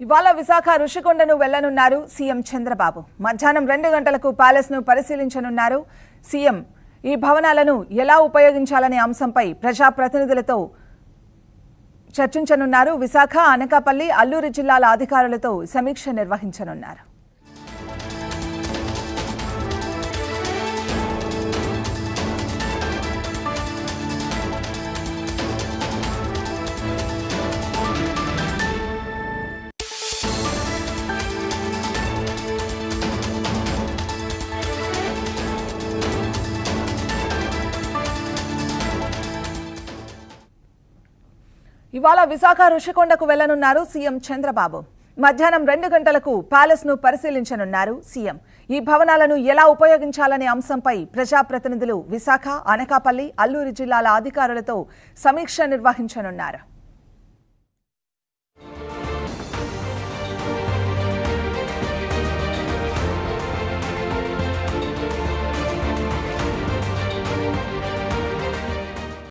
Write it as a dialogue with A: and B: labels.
A: ఇవాళ విశాఖ ఋషికొండను వెళ్లనున్నారు సీఎం చంద్రబాబు మధ్యాహ్నం రెండు గంటలకు ప్యాలెస్ ను పరిశీలించనున్నారు సీఎం ఈ భవనాలను ఎలా ఉపయోగించాలనే అంశంపై ప్రజాప్రతినిధులతో చర్చించనున్నారు విశాఖ అనకాపల్లి అల్లూరు జిల్లాల అధికారులతో సమీక్ష నిర్వహించనున్నారు ఇవాళ విశాఖ ఋషికొండకు వెళ్లనున్నారు సీఎం చంద్రబాబు మధ్యాహ్నం రెండు గంటలకు ప్యాలెస్ ను పరిశీలించనున్నారు సీఎం ఈ భవనాలను ఎలా ఉపయోగించాలనే అంశంపై ప్రజాప్రతినిధులు విశాఖ అనకాపల్లి అల్లూరు జిల్లాల అధికారులతో సమీక్ష నిర్వహించనున్నారు